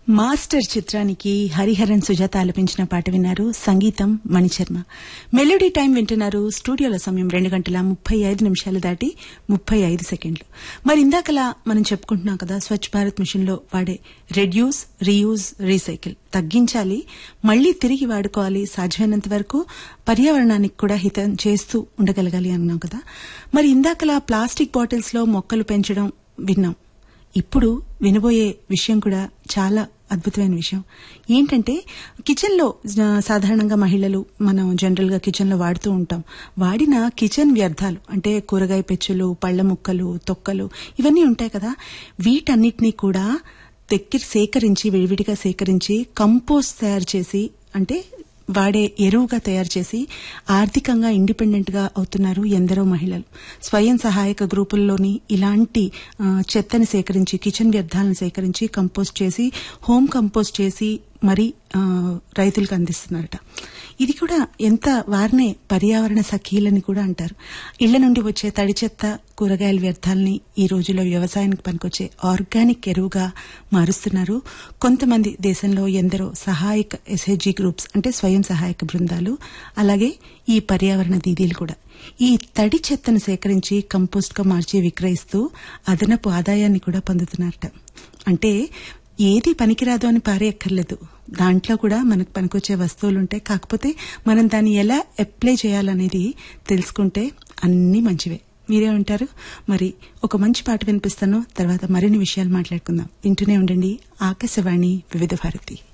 master చిత్రానికి హరిహరన్ సుజాత ఆలపించిన పాట విన్నారు సంగీతం మణిశర్మ మెలోడీ టైం వింటున్నారు స్టూడియోల సమయం రెండు గంటల ముప్పై ఐదు నిమిషాలు దాటి ముప్పై ఐదు సెకండ్లు మరి ఇందాకలా మనం చెప్పుకుంటున్నాం కదా స్వచ్ఛ భారత్ మిషన్ లో వాడే రెడ్యూస్ రీయూజ్ రీసైకిల్ తగ్గించాలి మళ్లీ తిరిగి వాడుకోవాలి సాధ్యమైనంత వరకు పర్యావరణానికి కూడా హితం చేస్తూ ఉండగలగాలి అన్నాం కదా మరి ఇందాకలా ప్లాస్టిక్ బాటిల్స్ లో మొక్కలు పెంచడం విన్నాం ఇప్పుడు వినబోయే విషయం కూడా చాలా అద్భుతమైన విషయం ఏంటంటే కిచెన్ లో సాధారణంగా మహిళలు మనం జనరల్ గా కిచెన్ లో వాడుతూ ఉంటాం వాడిన కిచెన్ వ్యర్థాలు అంటే కూరగాయ పెచ్చులు పళ్ల ముక్కలు తొక్కలు ఇవన్నీ ఉంటాయి కదా వీటన్నిటినీ కూడా దగ్గర సేకరించి విడివిడిగా సేకరించి కంపోస్ట్ తయారు చేసి అంటే వాడే ఎరువుగా తయారు చేసి ఆర్థికంగా ఇండిపెండెంట్ గా అవుతున్నారు ఎందరో మహిళలు స్వయం సహాయక గ్రూపుల్లోని ఇలాంటి చెత్తని సేకరించి కిచెన్ వ్యర్థాలను సేకరించి కంపోస్ట్ చేసి హోమ్ కంపోస్ట్ చేసి మరి రైతులకు అందిస్తున్నారట ఇది కూడా ఎంత వారినే పర్యావరణ సఖీలని కూడా అంటారు ఇళ్ల నుండి వచ్చే తడి చెత్త కూరగాయల వ్యర్థాలని ఈ రోజుల్లో వ్యవసాయానికి పనికొచ్చే ఆర్గానిక్ ఎరువుగా మారుస్తున్నారు కొంతమంది దేశంలో ఎందరో సహాయక ఎస్హెచ్జీ గ్రూప్స్ అంటే స్వయం సహాయక బృందాలు అలాగే ఈ పర్యావరణ దీదీలు కూడా ఈ తడి చెత్తను సేకరించి కంపోస్ట్ గా మార్చి విక్రయిస్తూ అదనపు ఆదాయాన్ని కూడా పొందుతున్నారట అంటే ఏది పనికిరాదు అని పారేయక్కర్లేదు దాంట్లో కూడా మనకు పనికొచ్చే వస్తువులు ఉంటాయి కాకపోతే మనం దాన్ని ఎలా అప్లై చేయాలనేది తెలుసుకుంటే అన్నీ మంచివే మీరేమంటారు మరి ఒక మంచి పాట వినిపిస్తాను తర్వాత మరిన్ని విషయాలు మాట్లాడుకుందాం వింటూనే ఉండండి ఆకాశవాణి వివిధ భారతి